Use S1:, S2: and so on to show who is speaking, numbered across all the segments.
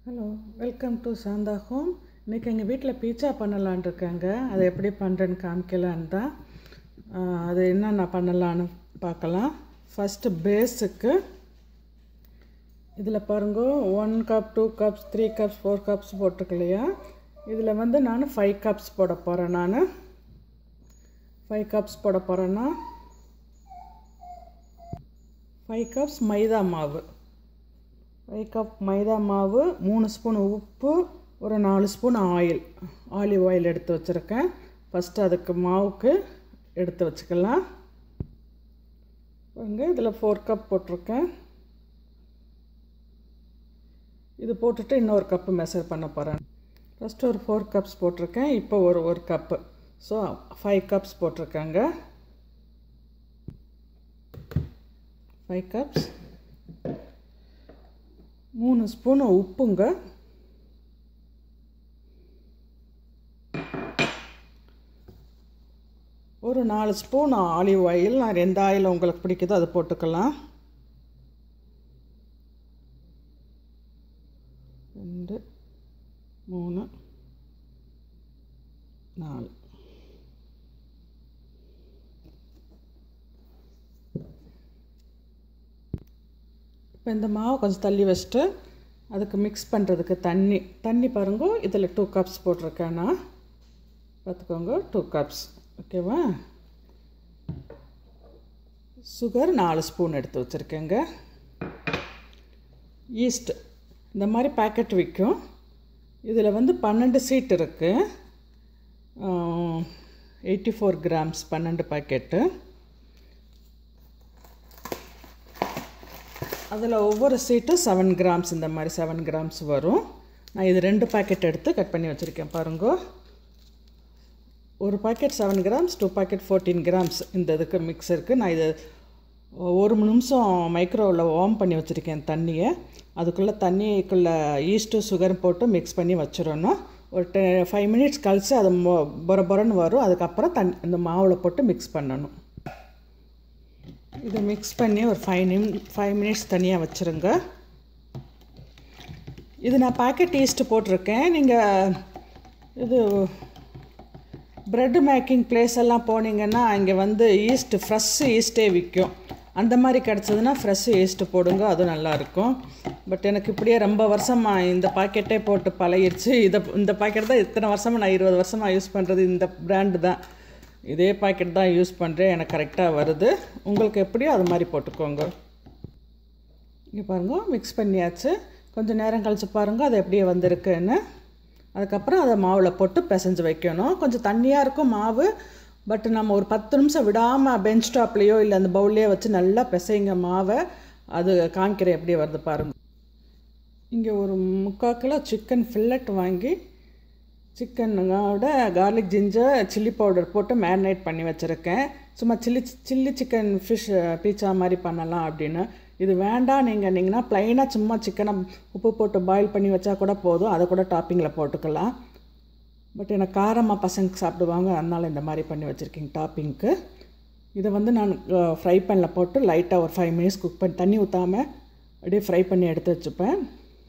S1: hello welcome to Shantha home இன்றைக்கி எங்கள் வீட்டில் பீட்சா பண்ணலான் இருக்காங்க அதை எப்படி பண்ணுறேன்னு காமிக்கலான்னு தான் ஆஹ் அது என்னென்ன பண்ணலான்னு பார்க்கலாம் ஃபஸ்ட்டு பேஸுக்கு இதில் பாருங்க one cup two cups three cups four cups போட்டிருக்கு இல்லையா இதில் வந்து நான் ஃபைவ் கப்ஸ் போட போகிறேன் நான் ஃபைவ் கப்ஸ் போட போகிறேன்னா ஃபைவ் கப்ஸ் மைதா மாவு ஃபைவ் கப் மைதா மாவு மூணு ஸ்பூன் உப்பு ஒரு நாலு ஸ்பூன் ஆயில் ஆலிவ் ஆயில் எடுத்து வச்சுருக்கேன் ஃபஸ்ட்டு அதுக்கு மாவுக்கு எடுத்து வச்சுக்கலாம் பாருங்க இதில் ஃபோர் கப் போட்டிருக்கேன் இது போட்டுட்டு இன்னொரு கப்பு மெஷர் பண்ண போகிறேன் ஃபஸ்ட்டு ஒரு ஃபோர் கப்ஸ் போட்டிருக்கேன் இப்போ ஒரு ஒரு கப்பு ஸோ ஃபைவ் கப்ஸ் போட்டிருக்காங்க ஃபைவ் கப்ஸ் மூணு ஸ்பூன் உப்புங்க ஒரு நாலு ஸ்பூன் ஆலிவ் ஆயில் நான் எந்த ஆயில் உங்களுக்கு பிடிக்குதோ அதை போட்டுக்கலாம் ரெண்டு மூணு நாலு இப்போ இந்த மாவை கொஞ்சம் தள்ளி வச்சுட்டு அதுக்கு மிக்ஸ் பண்ணுறதுக்கு தண்ணி தண்ணி பாருங்க இதில் டூ கப்ஸ் போட்டிருக்கேன் நான் பார்த்துக்கோங்க டூ கப்ஸ் ஓகேவா சுகர் நாலு ஸ்பூன் எடுத்து வச்சுருக்கேங்க ஈஸ்ட் இந்த மாதிரி பேக்கெட் விற்கும் இதில் வந்து பன்னெண்டு சீட் இருக்குது எயிட்டி ஃபோர் கிராம்ஸ் பன்னெண்டு பாக்கெட்டு அதில் ஒவ்வொரு சீட்டும் செவன் கிராம்ஸ் இந்த மாதிரி செவன் கிராம்ஸ் வரும் நான் இது ரெண்டு பாக்கெட் எடுத்து கட் பண்ணி வச்சுருக்கேன் பாருங்க ஒரு packet seven grams two packet fourteen grams இந்த இதுக்கு மிக்ஸ் இருக்குது நான் இது ஒரு நிமிஷம் மைக்ரோவில் வார்ம் பண்ணி வச்சுருக்கேன் தண்ணியை அதுக்குள்ளே தண்ணிக்குள்ளே ஈஸ்ட்டு சுகர் போட்டு மிக்ஸ் பண்ணி வச்சிடணும் ஒரு டெ ஃபைவ் மினிட்ஸ் கழித்து அது மொ பொர பொரன்னு வரும் அதுக்கப்புறம் தண் இந்த மாவில் போட்டு மிக்ஸ் பண்ணணும் இதை மிக்ஸ் பண்ணி ஒரு ஃபைவ் நிம் ஃபைவ் மினிட்ஸ் தனியாக வச்சுருங்க இது நான் பாக்கெட் ஈஸ்ட்டு போட்டிருக்கேன் நீங்கள் இது ப்ரெட் மேக்கிங் பிளேஸ் எல்லாம் போனீங்கன்னா அங்கே வந்து ஈஸ்ட்டு ஃப்ரெஷ் ஈஸ்ட்டே விற்கும் அந்த மாதிரி கிடச்சதுன்னா ஃப்ரெஷ் ஈஸ்ட்டு போடுங்க அதுவும் நல்லாயிருக்கும் பட் எனக்கு இப்படியே ரொம்ப வருஷமாக இந்த பாக்கெட்டே போட்டு பழகிருச்சு இதை இந்த பாக்கெட் தான் இத்தனை வருஷமாக நான் இருபது வருஷமாக யூஸ் பண்ணுறது இந்த பிராண்டு தான் இதே பாக்கெட் தான் யூஸ் பண்ணுறேன் எனக்கு கரெக்டாக வருது உங்களுக்கு எப்படியோ அது மாதிரி போட்டுக்கோங்க இங்கே பாருங்க மிக்ஸ் பண்ணியாச்சு கொஞ்சம் நேரம் கழித்து பாருங்கள் அது எப்படியே வந்திருக்குன்னு அதுக்கப்புறம் அதை மாவில் போட்டு பிசைஞ்சு வைக்கணும் கொஞ்சம் தண்ணியாக இருக்கும் மாவு பட் நம்ம ஒரு பத்து நிமிஷம் விடாமல் பெஞ்ச் டாப்லேயோ இல்லை அந்த பவுல்லையோ வச்சு நல்லா பிசைங்க மாவை அது காமிக்கிற எப்படி வருது பாருங்கள் இங்கே ஒரு முக்கால் கிலோ சிக்கன் ஃபில்லட் வாங்கி சிக்கனோட கார்லிக் ஜிஞ்சர் சில்லி பவுடர் போட்டு மேரினேட் பண்ணி வச்சுருக்கேன் சும்மா chilli chilli chicken fish pizza மாதிரி பண்ணலாம் அப்படின்னு இது வேண்டாம் நீங்கள் நீங்கன்னா ப்ளைனாக சும்மா சிக்கனை உப்பு போட்டு பாயில் பண்ணி வச்சா கூட போதும் அதை கூட டாப்பிங்கில் போட்டுக்கலாம் பட் எனக்கு காரமாக பசங்க சாப்பிடுவாங்க அதனால் இந்த மாதிரி பண்ணி வச்சுருக்கேங்க டாப்பிங்க்கு இதை வந்து நான் ஃப்ரை பேனில் போட்டு லைட்டாக ஒரு ஃபைவ் மினிட்ஸ் குக் பண்ணி தண்ணி ஊற்றாமல் அப்படியே ஃப்ரை பண்ணி எடுத்து வச்சுப்பேன்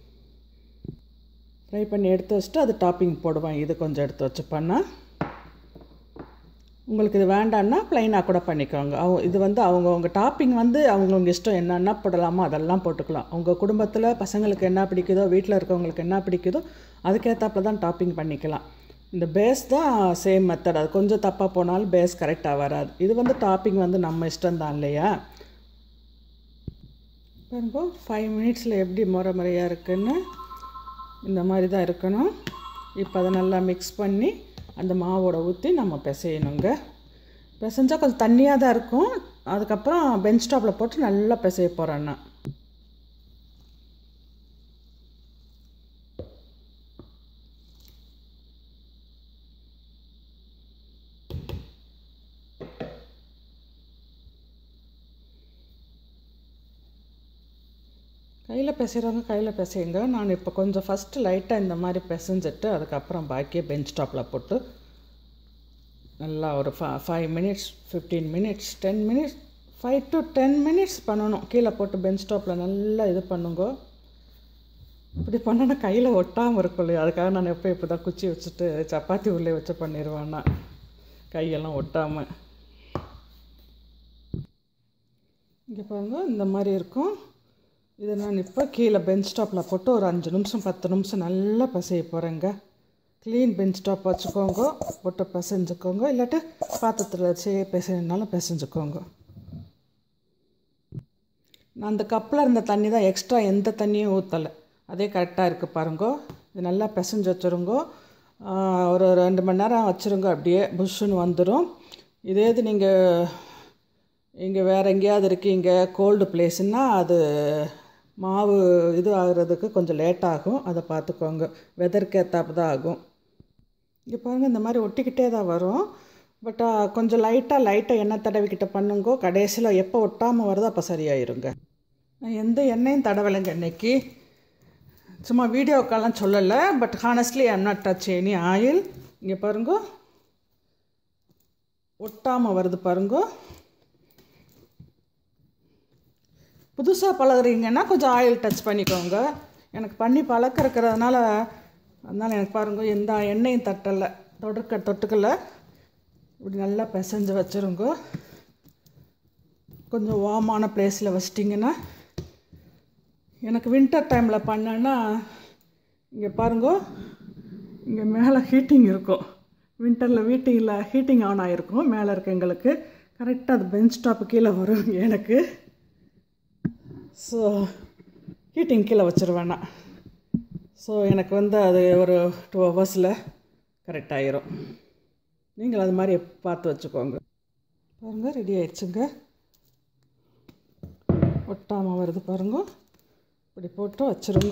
S1: ஃப்ரை பண்ணி எடுத்து வச்சுட்டு அது டாப்பிங் போடுவேன் இது கொஞ்சம் எடுத்து வச்சுப்பேன்னா உங்களுக்கு இது வேண்டான்னா ப்ளைனாக கூட பண்ணிக்கோங்க அவங்க இது வந்து அவங்கவுங்க டாப்பிங் வந்து அவங்கவுங்க இஷ்டம் என்னென்ன போடலாமோ அதெல்லாம் போட்டுக்கலாம் அவங்க குடும்பத்தில் பசங்களுக்கு என்ன பிடிக்குதோ வீட்டில் இருக்கவங்களுக்கு என்ன பிடிக்குதோ அதுக்கேற்றாப்புல தான் டாப்பிங் பண்ணிக்கலாம் இந்த பேஸ் தான் சேம் மெத்தட் அது கொஞ்சம் தப்பாக போனாலும் பேஸ் கரெக்டாக வராது இது வந்து டாப்பிங் வந்து நம்ம இஷ்டம் தான் இல்லையா பாருங்க ஃபைவ் மினிட்ஸில் எப்படி முறை முறையாக இருக்குன்னு இந்த மாதிரி தான் இருக்கணும் இப்போ அதை நல்லா மிக்ஸ் பண்ணி அந்த மாவோட ஊற்றி நம்ம பிசையணுங்க பிசைஞ்சால் கொஞ்சம் தண்ணியாக தான் இருக்கும் அதுக்கப்புறம் பெஞ்ச் டாப்பில் போட்டு நல்லா பிசைய போகிறேன் நான் கையில் பிசைகிறவங்க கையில் பிசையுங்க நான் இப்போ கொஞ்சம் ஃபஸ்ட்டு லைட்டாக இந்த மாதிரி பிசைஞ்சிட்டு அதுக்கப்புறம் பாக்கியே பெஞ்ச் டாப்பில் போட்டு நல்லா ஒரு ஃப five minutes fifteen minutes ten minutes five to ten minutes பண்ணணும் கீழே போட்டு பெஞ்ச் டாப்பில் நல்லா இது பண்ணுங்க இப்படி பண்ணனா கையில் ஒட்டாமல் இருக்கும் இல்லையா அதுக்காக நான் எப்போ இப்போ தான் குச்சி வச்சுட்டு சப்பாத்தி உள்ளே வச்சு பண்ணிடுவேன்னா கையெல்லாம் ஒட்டாமல் இங்கே பாருங்க இந்த மாதிரி இருக்கும் இதை நான் இப்போ கீழே பெஞ்ச் டாப்பில் போட்டு ஒரு அஞ்சு நிமிஷம் பத்து நிமிஷம் நல்லா பிசைய போகிறேங்க க்ளீன் பெஞ்ச் டாப் வச்சுக்கோங்க போட்டு பிசைஞ்சுக்கோங்க இல்லாட்டி பாத்திரத்தில் வச்சு பிசைனாலும் பிசைஞ்சுக்கோங்க நான் அந்த கப்பில் இருந்த தண்ணி தான் எக்ஸ்ட்ரா எந்த தண்ணியும் ஊற்றலை அதே கரெக்டாக இருக்குது பாருங்கோ இது நல்லா பிசைஞ்சு வச்சுருங்கோ ஒரு ரெண்டு மணி நேரம் வச்சுருங்க அப்படியே புஷ்ஷுன்னு வந்துடும் இதே இது நீங்கள் இங்கே வேறு எங்கேயாவது இருக்கீங்க கோல்டு பிளேஸ்னா அது மாவு இது ஆகுறதுக்கு கொஞ்சம் லேட் ஆகும் அதை பார்த்துக்கோங்க வெதருக்கு ஏற்றாப்பு தான் ஆகும் இங்கே பாருங்கள் இந்த மாதிரி ஒட்டிக்கிட்டே தான் வரும் பட் கொஞ்சம் லைட்டாக லைட்டாக எண்ணெய் தடவிக்கிட்ட பண்ணுங்கோ கடைசியில் எப்போ ஒட்டாமல் வருதோ அப்போ சரியாயிருங்க நான் எந்த எண்ணெயும் தடவலைங்க இன்னைக்கு சும்மா வீடியோக்கெல்லாம் சொல்லலை but honestly I'm not touch any oil இங்கே பாருங்கோ ஒட்டாமல் வருது பாருங்கோ புதுசாக பழகுறீங்கன்னா கொஞ்சம் ஆயில் டச் பண்ணிக்கோங்க எனக்கு பண்ணி பழக்கம் இருக்கிறதுனால அதனால் எனக்கு பாருங்க எந்த எண்ணெயும் தட்டலை தொடுக்க தொட்டுக்கல இப்படி நல்லா பிசைஞ்சு வச்சுருங்க கொஞ்சம் வார்மான பிளேஸில் வச்சிட்டிங்கன்னா எனக்கு வின்டர் டைமில் பண்ணேன்னா இங்கே பாருங்க இங்கே மேலே ஹீட்டிங் இருக்கும் வின்டரில் வீட்டில் ஹீட்டிங் ஆன் ஆகிருக்கும் மேலே இருக்க எங்களுக்கு கரெக்டாக அது பெஞ்ச் டாப்பு கீழே வரும் எனக்கு ஸோ ஹீட்டிங் கீழே வச்சுருவேன் நான் ஸோ எனக்கு வந்து அது ஒரு டூ ஹவர்ஸில் கரெக்ட் ஆயிரும் நீங்கள் அது மாதிரி பார்த்து வச்சுக்கோங்க பாருங்கள் ரெடி ஆயிடுச்சுங்க ஒட்டாமல் வருது பாருங்க இப்படி போட்டு வச்சுருங்க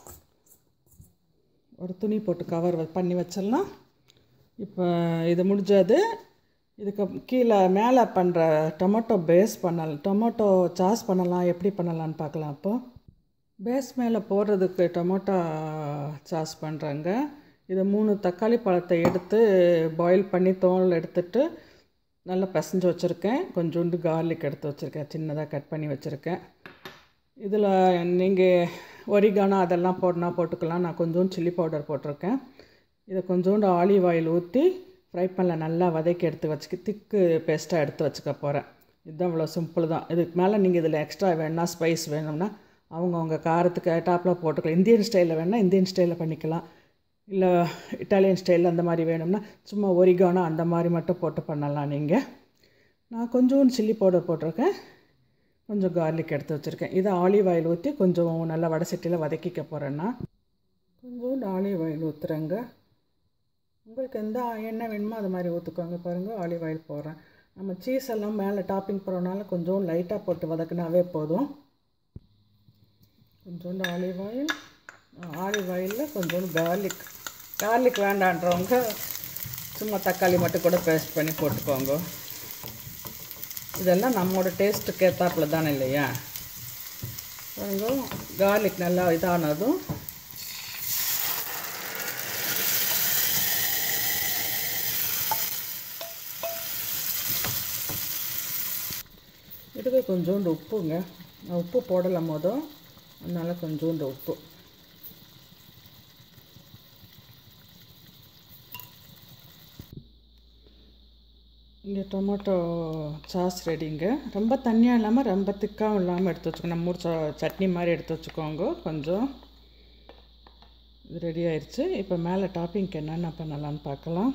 S1: ஒரு துணி போட்டு கவர் பண்ணி வச்சிடலாம் இப்போ இது முடிஞ்சது இதுக்கு கீழே மேலே பண்ணுற டொமேட்டோ பேஸ் பண்ணலாம் டொமேட்டோ சாஸ் பண்ணலாம் எப்படி பண்ணலான்னு பார்க்கலாம் அப்போ பேஸ் மேலே போடுறதுக்கு டொமேட்டோ சாஸ் பண்ணுறாங்க இதை மூணு தக்காளி பழத்தை எடுத்து பாயில் பண்ணி தோல் எடுத்துட்டு நல்லா பிசைஞ்சு வச்சுருக்கேன் கொஞ்சோண்டு கார்லிக் எடுத்து வச்சுருக்கேன் சின்னதாக கட் பண்ணி வச்சுருக்கேன் இதில் நீங்கள் ஒரிகானோ அதெல்லாம் போடனா போட்டுக்கலாம் நான் கொஞ்சோண்டு சில்லி பவுடர் போட்டிருக்கேன் இதை கொஞ்சோண்டு ஆலிவ் ஆயில் ஊற்றி ஃப்ரை பண்ணல நல்லா வதக்கி எடுத்து வச்சுக்க திக்கு பேஸ்ட்டாக எடுத்து வச்சுக்க போகிறேன் இதுதான் இவ்வளோ சிம்பிள் தான் இதுக்கு மேலே நீங்கள் இதில் எக்ஸ்ட்ரா வேணுன்னா ஸ்பைஸ் வேணும்னா அவங்கவுங்க காரத்துக்கு டாப்பில் போட்டுக்கலாம் இந்தியன் ஸ்டைலில் வேணால் இந்தியன் ஸ்டைலில் பண்ணிக்கலாம் இல்லை இட்டாலியன் ஸ்டைலில் அந்த மாதிரி வேணும்னா சும்மா ஒரிகானோ அந்த மாதிரி மட்டும் போட்டு பண்ணலாம் நீங்கள் நான் கொஞ்சோண்டு சில்லி பவுடர் போட்டிருக்கேன் கொஞ்சம் கார்லிக் எடுத்து வச்சுருக்கேன் இதை ஆலிவ் ஆயில் ஊற்றி கொஞ்சம் நல்லா வடை சட்டியில் வதக்கிக்க போகிறேன்னா கொஞ்சோண்டு ஆலிவ் ஆயில் ஊற்றுறேங்க உங்களுக்கு எந்த எண்ணெய் வேணுமோ அது மாதிரி ஊற்றுக்கோங்க பாருங்கள் ஆலிவ் ஆயில் போடுறேன் நம்ம சீஸ் எல்லாம் மேலே டாப்பிங் போடுறதுனால கொஞ்சம் லைட்டாக போட்டு வதக்குனாவே போதும் கொஞ்சோண்டு ஆலிவ் ஆயில் ஆலிவ் ஆயிலில் கொஞ்சோண்டு கார்லிக் கார்லிக் வேண்டான்றவங்க சும்மா தக்காளி மட்டும் கூட பேஸ்ட் பண்ணி போட்டுக்கோங்க இதெல்லாம் நம்மளோட டேஸ்ட்டுக்கு ஏற்றாப்புல தானே இல்லையா பாருங்க கார்லிக் நல்லா இதானதும் இதுக்கு கொஞ்சோண்டு உப்புங்க நான் உப்பு போடலை மொதல் அதனால் கொஞ்சோண்டு உப்பு இங்கே டொமேட்டோ சாஸ் ரெடிங்க ரொம்ப தண்ணியாக இல்லாமல் ரொம்ப திக்காகவும் இல்லாமல் எடுத்து வச்சுக்கோங்க நம்ம ஊர் ச சட்னி மாதிரி எடுத்து வச்சுக்கோங்க கொஞ்சம் இது ரெடி ஆயிடுச்சு இப்போ மேலே டாப்பிங்க்கு என்னென்ன பண்ணலான்னு பார்க்கலாம்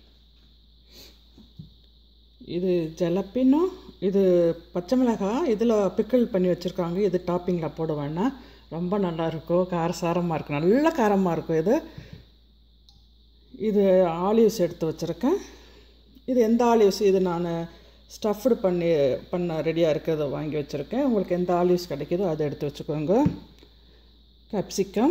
S1: இது ஜலப்பினும் இது பச்சை மிளகாய் இதில் பிக்கிள் பண்ணி வச்சுருக்காங்க இது டாப்பிங்கில் போடுவேன்னா ரொம்ப நல்லாயிருக்கும் காரசாரமாக இருக்கும் நல்ல காரமாக இருக்கும் இது இது ஆலிவ்ஸ் எடுத்து வச்சுருக்கேன் இது எந்த ஆலிவ்ஸ் இது நான் ஸ்டஃப்டு பண்ணி பண்ண ரெடியாக இருக்கிறத வாங்கி வச்சுருக்கேன் உங்களுக்கு எந்த ஆலிவ்ஸ் கிடைக்குதோ அதை எடுத்து வச்சுக்கோங்க கேப்சிகம்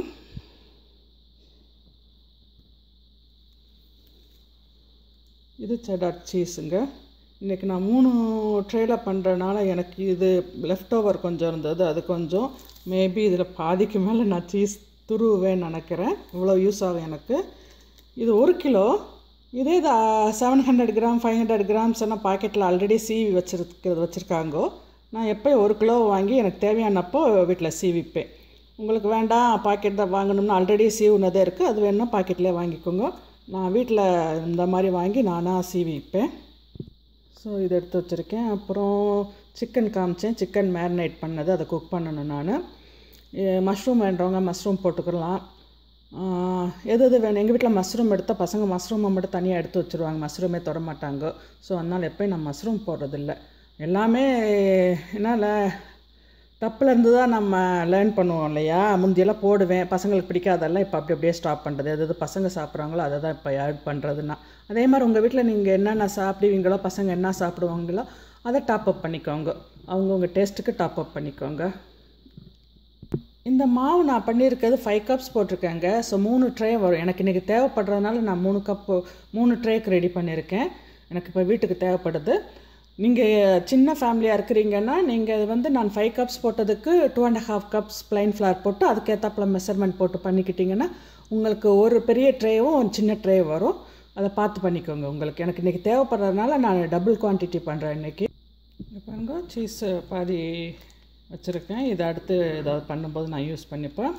S1: இது செடார் சீஸுங்க இன்றைக்கி நான் மூணு ட்ரேயில் பண்ணுறனால எனக்கு இது லெஃப்ட் ஓவர் கொஞ்சம் இருந்தது அது கொஞ்சம் மேபி இதில் பாதிக்கு மேலே நான் சீஸ் துருவேன்னு நினைக்கிறேன் இவ்வளோ யூஸ் ஆகும் எனக்கு இது ஒரு கிலோ இதே இது seven hundred gram five hundred grams எல்லாம் பாக்கெட்டில் ஆல்ரெடி சீவி வச்சுருக்கிறது வச்சுருக்காங்கோ நான் எப்போ ஒரு கிலோ வாங்கி எனக்கு தேவையானப்போ வீட்டில் சீவிப்பேன் உங்களுக்கு வேண்டாம் பாக்கெட் தான் வாங்கணும்னு ஆல்ரெடி சீவுனதே இருக்குது அது வேணும்னா பாக்கெட்லேயே வாங்கிக்கோங்க நான் வீட்டில் இந்த மாதிரி வாங்கி நானாக சீவிப்பேன் ஸோ இதை எடுத்து வச்சுருக்கேன் அப்புறம் சிக்கன் காமிச்சேன் சிக்கன் மேரினேட் பண்ணது அதை குக் பண்ணணும் நான் மஷ்ரூம் வேண்டவங்க மஷ்ரூம் போட்டுக்கலாம் ஆஹ், எது எது வேணும் எங்கள் வீட்டில் மஷ்ரூம் எடுத்தால் பசங்க மஷ்ரூமை மட்டும் தனியாக எடுத்து வச்சுருவாங்க மஷ்ரூமே தொட மாட்டாங்க ஸோ அதனால் எப்போயும் நான் மஷ்ரூம் போடுறதில்ல எல்லாமே என்னால் தப்புலேருந்து தான் நம்ம லேர்ன் பண்ணுவோம் இல்லையா முந்தியெல்லாம் போடுவேன் பசங்களுக்கு பிடிக்காதெல்லாம் இப்போ அப்படி அப்படியே ஸ்டாப் பண்ணுறது எது எது பசங்க சாப்பிட்றாங்களோ அதை தான் இப்போ ஆட் பண்ணுறதுன்னா அதே மாதிரி உங்கள் வீட்டில் நீங்கள் என்னென்ன சாப்பிடுவீங்களோ பசங்க என்ன சாப்பிடுவாங்களோ அதை டாப் அப் பண்ணிக்கோங்க அவங்கவுங்க டேஸ்ட்டுக்கு டாப் அப் பண்ணிக்கோங்க இந்த மாவு நான் பண்ணியிருக்கிறது ஃபைவ் கப்ஸ் போட்டிருக்கேங்க ஸோ மூணு ட்ரே வரும் எனக்கு இன்றைக்கி தேவைப்படுறதுனால நான் மூணு கப்பு மூணு ட்ரேக்கு ரெடி பண்ணியிருக்கேன் எனக்கு இப்போ வீட்டுக்கு தேவைப்படுது நீங்கள் சின்ன ஃபேமிலியாக இருக்கிறீங்கன்னா நீங்கள் வந்து நான் ஃபைவ் கப்ஸ் போட்டதுக்கு two and half cups plain flour போட்டு அதுக்கேற்றாப்புல மெஷர்மெண்ட் போட்டு பண்ணிக்கிட்டிங்கன்னா உங்களுக்கு ஒரு பெரிய ட்ரேவும் ஒரு சின்ன ட்ரே வரும் அதை பார்த்து பண்ணிக்கோங்க உங்களுக்கு எனக்கு இன்றைக்கி தேவைப்படுறதுனால நான் டபுள் குவான்டிட்டி பண்ணுறேன் இன்றைக்கி இங்க பாருங்க சீஸ் பாதி வச்சுருக்கேன் இதை அடுத்து ஏதாவது பண்ணும்போது நான் யூஸ் பண்ணிப்பேன்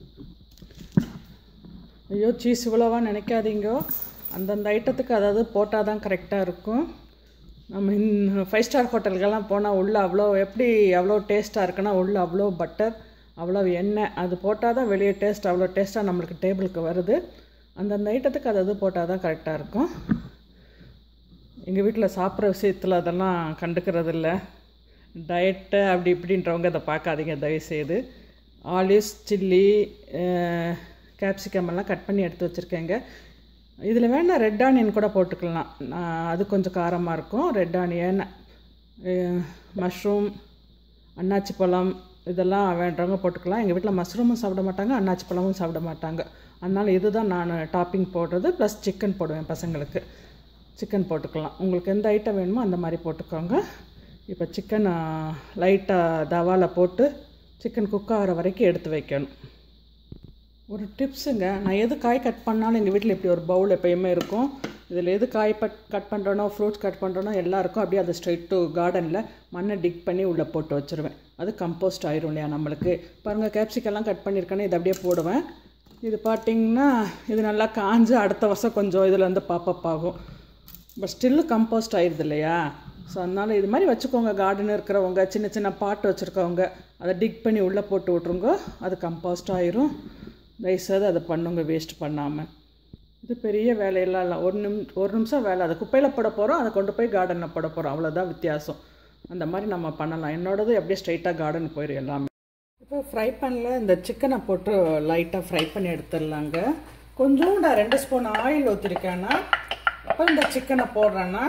S1: ஐயோ சீஸ் இவ்வளோவா நினைக்காதீங்க அந்தந்த ஐட்டத்துக்கு அதாவது போட்டால் தான் கரெக்டாக இருக்கும் நம்ம இன் ஃபைவ் ஸ்டார் ஹோட்டலுக்கெல்லாம் போனால் உள்ளே அவ்வளோ எப்படி அவ்வளோ டேஸ்ட்டாக இருக்குன்னா உள்ளே அவ்வளோ பட்டர் அவ்வளோ எண்ணெய் அது போட்டால் தான் வெளியே டேஸ்ட் அவ்வளோ டேஸ்ட்டாக நம்மளுக்கு டேபிளுக்கு வருது அந்தந்த ஐட்டத்துக்கு அது அது போட்டால் தான் கரெக்டாக இருக்கும் எங்கள் வீட்டில் சாப்பிட்ற விஷயத்தில் அதெல்லாம் கண்டுக்கிறது இல்லை டயட்டு அப்படி இப்படின்றவங்க அதை பார்க்காதீங்க தயவுசெய்து ஆலிவ்ஸ் சில்லி கேப்சிகம் எல்லாம் கட் பண்ணி எடுத்து வச்சுருக்கேங்க இதில் வேணால் ரெட் ஆனியன் கூட போட்டுக்கலாம் நான் அது கொஞ்சம் காரமாக இருக்கும் ரெட் ஆனியன் மஷ்ரூம் அன்னாச்சி பழம் இதெல்லாம் வேண்டவங்க போட்டுக்கலாம் எங்கள் வீட்டில் மஷ்ரூமும் சாப்பிட மாட்டாங்க அன்னாச்சி பழமும் சாப்பிட மாட்டாங்க அதனால் இதுதான் நான் டாப்பிங் போடுறது ப்ளஸ் சிக்கன் போடுவேன் பசங்களுக்கு சிக்கன் போட்டுக்கலாம் உங்களுக்கு எந்த ஐட்டம் வேணுமோ அந்த மாதிரி போட்டுக்கோங்க இப்போ சிக்கன் லைட்டாக தவாவில் போட்டு சிக்கன் குக் ஆகிற வரைக்கும் எடுத்து வைக்கணும் ஒரு டிப்ஸுங்க நான் எது காய் கட் பண்ணாலும் எங்கள் வீட்டில் இப்படி ஒரு பவுல் எப்பயுமே இருக்கும் இதில் எது காய் பட் கட் பண்ணுறனோ ஃப்ரூட்ஸ் கட் பண்ணுறனோ எல்லாம் இருக்கும் அப்படியே அதை ஸ்ட்ரைட் டு கார்டனில் மண்ணை டிக் பண்ணி உள்ளே போட்டு வச்சுருவேன் அது கம்போஸ்ட் ஆயிரும் இல்லையா நம்மளுக்கு பாருங்கள் கேப்சிக்கெல்லாம் கட் பண்ணியிருக்கேன்னு இதை அப்படியே போடுவேன் இது பார்த்தீங்கன்னா இது நல்லா காஞ்சு அடுத்த வருஷம் கொஞ்சம் இதில் வந்து பாப்பப் ஆகும் பட் ஸ்டில்லு கம்போஸ்ட் ஆயிடுது இல்லையா ஸோ அதனால் இது மாதிரி வச்சுக்கோங்க கார்டன் இருக்கிறவங்க சின்ன சின்ன பாட்டு வச்சுருக்கவங்க அதை டிக் பண்ணி உள்ளே போட்டு விட்ருங்க அது கம்போஸ்ட் ஆயிரும் தயவுசெய்து அதை பண்ணுங்க வேஸ்ட் பண்ணாமல் இது பெரிய வேலையெல்லாம் இல்லை ஒரு நிம் ஒரு நிமிஷம் வேலை அதை குப்பையில் போட போகிறோம் அதை கொண்டு போய் கார்டனில் போட போகிறோம் அவ்வளோதான் வித்தியாசம் அந்த மாதிரி நம்ம பண்ணலாம் என்னோடது அப்படியே ஸ்ட்ரைட்டாக கார்டன் போயிடும் எல்லாமே இப்போ ஃப்ரை பண்ணல இந்த சிக்கனை போட்டு லைட்டாக ஃப்ரை பண்ணி எடுத்துடலாங்க கொஞ்சோண்டு ரெண்டு ஸ்பூன் ஆயில் ஊற்றிருக்கேன்னா இப்போ இந்த சிக்கனை போடுறேன்னா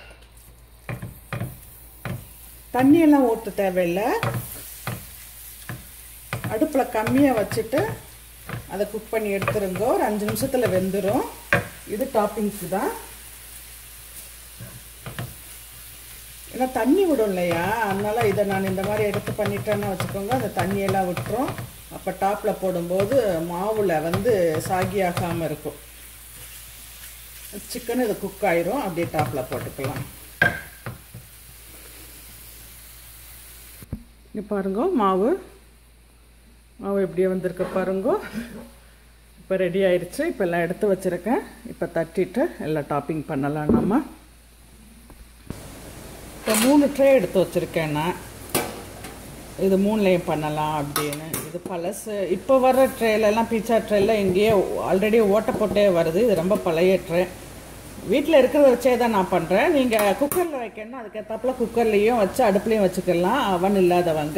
S1: தண்ணியெல்லாம் ஊற்ற தேவையில்லை அடுப்பில் கம்மியாக வச்சுட்டு அதை குக் பண்ணி எடுத்துருங்க ஒரு அஞ்சு நிமிஷத்தில் வெந்துடும் இது டாப்பிங்ஸு தான் ஏன்னா தண்ணி விடும் இல்லையா அதனால இதை நான் இந்த மாதிரி எடுத்து பண்ணிட்டேன்னு வச்சுக்கோங்க அந்த தண்ணியெல்லாம் விட்டுரும் அப்போ டாப்பில் போடும்போது மாவில் வந்து சாகி ஆகாமல் இருக்கும் சிக்கன் இது குக் ஆயிரும் அப்படியே டாப்பில் போட்டுக்கலாம் இங்கே பாருங்க மாவு மாவு எப்படியே வந்திருக்கு பாருங்க இப்போ ரெடி ஆயிடுச்சு இப்போ எல்லாம் எடுத்து வச்சுருக்கேன் இப்போ தட்டிட்டு எல்லாம் டாப்பிங் பண்ணலாம் நம்ம இப்போ மூணு ட்ரே எடுத்து வச்சுருக்கேன் நான் இது மூணுலேயும் பண்ணலாம் அப்படின்னு இது பழசு இப்போ வர்ற ட்ரேலெல்லாம் பீச்சா ட்ரேல எங்கேயே ஆல்ரெடி ஓட்ட போட்டே வருது இது ரொம்ப பழைய ட்ரே வீட்டில் இருக்கிறத வச்சே தான் நான் பண்ணுறேன் நீங்கள் குக்கரில் வைக்கணும்னா அதுக்கேற்றாப்புல குக்கர்லேயும் வச்சு அடுப்புலேயும் வச்சுக்கலாம் அவன் இல்லாதவங்க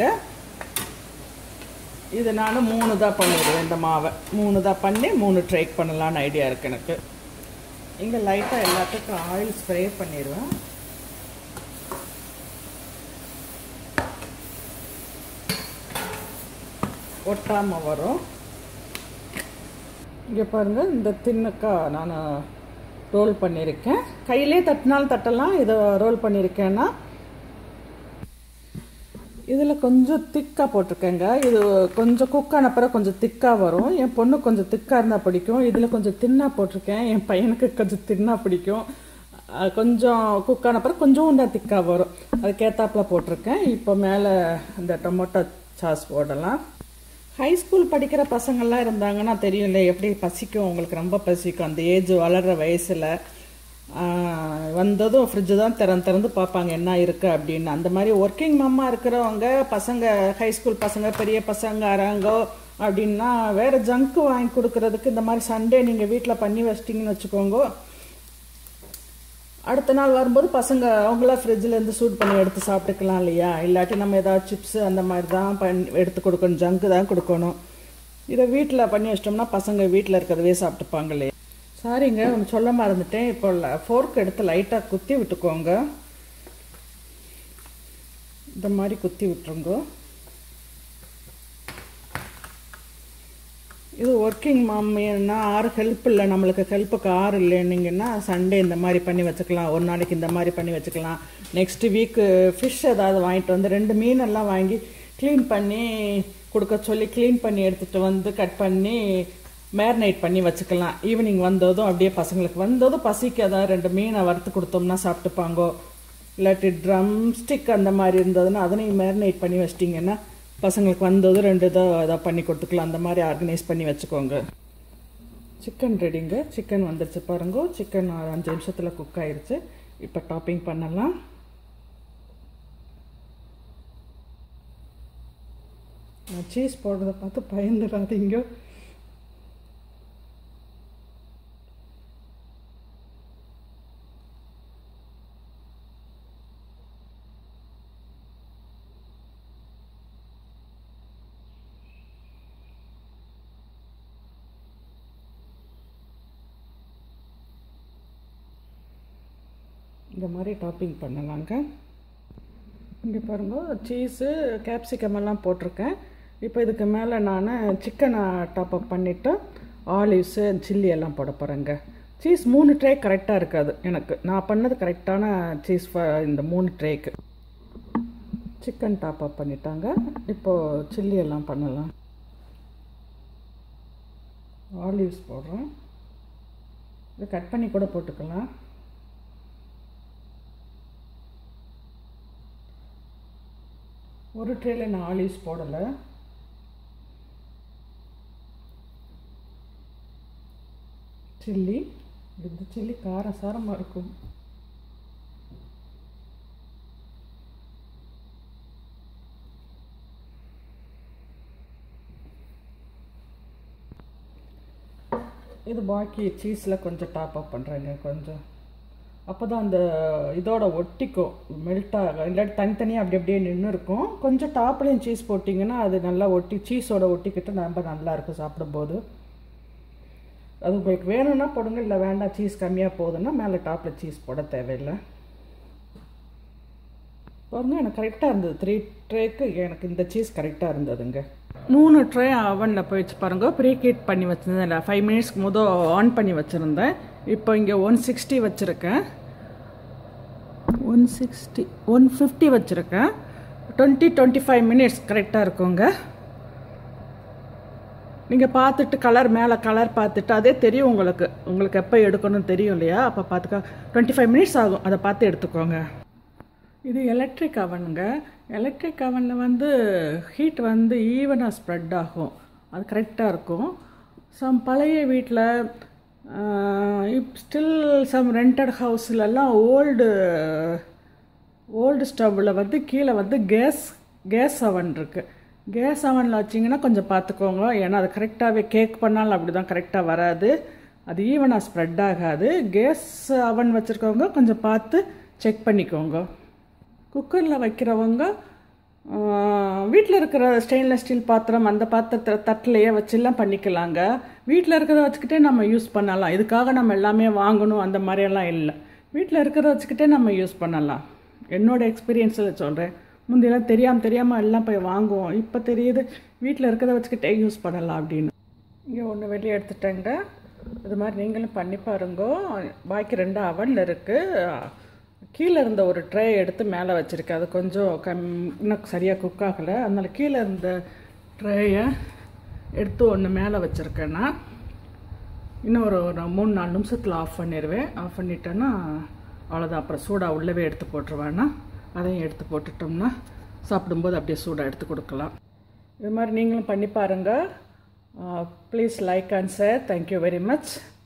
S1: இது நான் மூணு தான் பண்ணிடுவேன் இந்த மாவை மூணு தான் பண்ணி மூணு ட்ரைக் பண்ணலான்னு ஐடியா இருக்குது எனக்கு இங்கே லைட்டாக எல்லாத்துக்கும் ஆயில் ஸ்ப்ரே பண்ணிடுவேன் ஒட்டாமல் வரும் இங்கே பாருங்கள் இந்த தின்னுக்கா நான் ரோல் பண்ணியிருக்கேன் கையிலே தட்டினாலும் தட்டலாம் இதை ரோல் பண்ணியிருக்கேன்னா இதில் கொஞ்சம் திக்காக போட்டிருக்கேங்க இது கொஞ்சம் குக்கான பிறகு கொஞ்சம் திக்காக வரும் என் பொண்ணு கொஞ்சம் திக்காக இருந்தால் பிடிக்கும் இதில் கொஞ்சம் தின்னாக போட்டிருக்கேன் என் பையனுக்கு கொஞ்சம் தின்னாக பிடிக்கும் அஹ் கொஞ்சம் குக்கான பிறகு கொஞ்சம் தான் திக்காக வரும் அதுக்கேற்றாப்புல போட்டிருக்கேன் இப்போ மேலே இந்த டொமேட்டோ சாஸ் போடலாம் ஹை ஸ்கூல் படிக்கிற பசங்கள்லாம் இருந்தாங்கன்னா தெரியும்ல எப்படி பசிக்கும் உங்களுக்கு ரொம்ப பசிக்கும் அந்த ஏஜ் வளர்கிற வயசில் வந்ததும் ஃப்ரிட்ஜு தான் திறந்து திறந்து பார்ப்பாங்க என்ன இருக்குது அப்படின்னு அந்த மாதிரி ஒர்க்கிங் மம்மா இருக்கிறவங்க பசங்க ஹை ஸ்கூல் பசங்க பெரிய பசங்க அறாங்கோ அப்படின்னா வேறு ஜங்க்கு வாங்கி கொடுக்கறதுக்கு இந்த மாதிரி சண்டே நீங்கள் வீட்டில் பண்ணி வச்சிட்டிங்கன்னு வச்சுக்கோங்க அடுத்த நாள் வரும்போது பசங்க அவங்களா ஃப்ரிட்ஜிலேருந்து சூட் பண்ணி எடுத்து சாப்பிட்டுக்கலாம் இல்லையா இல்லாட்டி நம்ம ஏதாவது சிப்ஸு அந்த மாதிரி தான் பண்ணி எடுத்து கொடுக்கணும் ஜங்கு தான் கொடுக்கணும் இதை வீட்டில் பண்ணி வச்சிட்டோம்னா பசங்க வீட்டில் இருக்கிறதவே சாப்பிட்டுப்பாங்க இல்லையா சாரிங்க ஒன்று சொல்ல மறந்துட்டேன் இப்போ ஃபோர்க் எடுத்து லைட்டாக குத்தி விட்டுக்கோங்க இந்த மாதிரி குத்தி விட்டுருங்க இது ஒர்க்கிங் மாமின்னா ஆறு ஹெல்ப் இல்லை நம்மளுக்கு ஹெல்ப்புக்கு ஆறு இல்லைன்னீங்கன்னா சண்டே இந்த மாதிரி பண்ணி வச்சுக்கலாம் ஒரு நாளைக்கு இந்த மாதிரி பண்ணி வச்சுக்கலாம் நெக்ஸ்ட் வீக்கு ஃபிஷ் ஏதாவது வாங்கிட்டு வந்து ரெண்டு மீனெல்லாம் வாங்கி க்ளீன் பண்ணி கொடுக்க சொல்லி க்ளீன் பண்ணி எடுத்துகிட்டு வந்து கட் பண்ணி மேரினேட் பண்ணி வச்சுக்கலாம் ஈவினிங் வந்ததும் அப்படியே பசங்களுக்கு வந்ததும் பசிக்கு ஏதாவது ரெண்டு மீனை வறுத்து கொடுத்தோம்னா சாப்பிட்டுப்பாங்கோ இல்லாட்டி ட்ரம் ஸ்டிக் அந்த மாதிரி இருந்ததுன்னா அதனையும் மேரினேட் பண்ணி வச்சிட்டிங்கன்னா பசங்களுக்கு வந்ததும் ரெண்டு இதை இதாக பண்ணி கொடுத்துக்கலாம் அந்த மாதிரி ஆர்கனைஸ் பண்ணி வச்சுக்கோங்க சிக்கன் ரெடிங்க சிக்கன் வந்துருச்சு பாருங்க சிக்கன் அஞ்சு நிமிஷத்தில் குக் ஆயிருச்சு இப்போ டாப்பிங் பண்ணலாம் நான் சீஸ் போடுறத பார்த்து பயந்துடாதீங்க இந்த மாதிரி டாப்பிங் பண்ணலாங்க இங்கே பாருங்க சீஸு கேப்சிகம் எல்லாம் போட்டிருக்கேன் இப்போ இதுக்கு மேலே நான் சிக்கனை டாப்அப் பண்ணிவிட்டு ஆலிவ்ஸு சில்லி எல்லாம் போட போகிறேங்க சீஸ் மூணு ட்ரே கரெக்டாக இருக்காது எனக்கு நான் பண்ணது கரெக்டான சீஸ் இந்த மூணு ட்ரேக்கு சிக்கன் டாப்அப் பண்ணிட்டாங்க இப்போது சில்லி எல்லாம் பண்ணலாம் ஆலிவ்ஸ் போடுறேன் இது கட் பண்ணி கூட போட்டுக்கலாம் ஒரு ட்ரேல நான் ஆலிவ்ஸ் போடலை சில்லி இந்த சில்லி காரசாரமாக இருக்கும் இது பாக்கி சீஸில் கொஞ்சம் டாப் அப் பண்ணுறேங்க கொஞ்சம் அப்போ தான் அந்த இதோட ஒட்டிக்கும் மெல்ட் ஆக இல்லாட்டி தனித்தனியாக அப்படி அப்படியே நின்று இருக்கும் கொஞ்சம் டாப்லேயும் சீஸ் போட்டிங்கன்னா அது நல்லா ஒட்டி சீஸோட ஒட்டிக்கிட்டு ரொம்ப நல்லா இருக்கும் சாப்பிடும்போது அது உங்களுக்கு வேணும்னா போடுங்க இல்லை வேண்டாம் சீஸ் கம்மியாக போகுதுன்னா மேலே டாப்பில் சீஸ் போட தேவையில்லை பாருங்க எனக்கு கரெக்டாக இருந்தது த்ரீ ட்ரேக்கு எனக்கு இந்த சீஸ் கரெக்டாக இருந்ததுங்க மூணு ட்ரே அவனில் போய் வச்சு பாருங்க ப்ரீ ஹீட் பண்ணி வச்சுருந்தேன் இல்லை ஃபைவ் மினிட்ஸ்க்கு முத ஆன் பண்ணி வச்சுருந்தேன் இப்போ இங்கே ஒன் சிக்ஸ்டி வச்சுருக்கேன் ஒன் சிக்ஸ்டி ஒன் ஃபிஃப்டி வச்சுருக்கேன் டுவெண்ட்டி டுவெண்ட்டி ஃபைவ் மினிட்ஸ் கரெக்டாக இருக்குங்க நீங்கள் பார்த்துட்டு கலர் மேலே கலர் பார்த்துட்டு அதே தெரியும் உங்களுக்கு உங்களுக்கு எப்போ எடுக்கணும்னு தெரியும் இல்லையா அப்போ பார்த்துக்க டுவெண்ட்டி ஃபைவ் மினிட்ஸ் ஆகும் அதை பார்த்து எடுத்துக்கோங்க இது எலக்ட்ரிக் அவனுங்க எலக்ட்ரிக் அவனில் வந்து ஹீட் வந்து ஈவனாக ஸ்ப்ரெட் ஆகும் அது கரெக்டாக இருக்கும் சம் பழைய வீட்டில் இப் ஸ்டில் சம் ரெண்டட் ஹவுஸ்லலாம் ஓல்டு ஓல்டு ஸ்டவ்வில் வந்து கீழே வந்து கேஸ் கேஸ் அவன் இருக்குது கேஸ் அவனில் வச்சிங்கன்னா கொஞ்சம் பார்த்துக்கோங்க ஏன்னா அது கரெக்டாகவே கேக் பண்ணாலும் அப்படி தான் கரெக்டாக வராது அது ஈவனாக ஸ்ப்ரெட் ஆகாது கேஸ் அவன் வச்சுருக்கவங்க கொஞ்சம் பார்த்து செக் பண்ணிக்கோங்க குக்கரில் வைக்கிறவங்க வீட்டில் இருக்கிற ஸ்டெயின்லெஸ் ஸ்டீல் பாத்திரம் அந்த பாத்திரத்தில் தட்டிலையே வச்சுலாம் பண்ணிக்கலாங்க வீட்டில் இருக்கிறத வச்சுக்கிட்டே நம்ம யூஸ் பண்ணலாம் இதுக்காக நம்ம எல்லாமே வாங்கணும் அந்த மாதிரியெல்லாம் இல்லை வீட்டில் இருக்கிறத வச்சுக்கிட்டே நம்ம யூஸ் பண்ணலாம் என்னோட எக்ஸ்பீரியன்ஸில் சொல்கிறேன் முந்தையெல்லாம் தெரியாமல் தெரியாமல் எல்லாம் போய் வாங்குவோம் இப்போ தெரியுது வீட்டில் இருக்கிறத வச்சுக்கிட்டே யூஸ் பண்ணலாம் அப்படின்னு இங்கே ஒன்று வெளியே எடுத்துட்டேங்க இது மாதிரி நீங்களும் பண்ணி பாருங்கோ பாக்கி ரெண்டு அவனில் இருக்குது கீழே இருந்த ஒரு ட்ரே எடுத்து மேலே வச்சுருக்கேன் அது கொஞ்சம் கம் இன்னும் சரியாக குக் ஆகலை அதனால் கீழே இருந்த ட்ரேயை எடுத்து ஒன்று மேலே வச்சுருக்கேன்னா இன்னும் ஒரு ஒரு மூணு நாலு நிமிஷத்தில் ஆஃப் பண்ணிடுவேன் ஆஃப் பண்ணிட்டேன்னா அவ்வளோதான் அப்புறம் சூடாக உள்ளவே எடுத்து போட்டுருவேன்னா அதையும் எடுத்து போட்டுட்டோம்னா சாப்பிடும்போது அப்படியே சூடாக எடுத்து கொடுக்கலாம் இது மாதிரி நீங்களும் பண்ணி பாருங்கள் please like and share thank you very much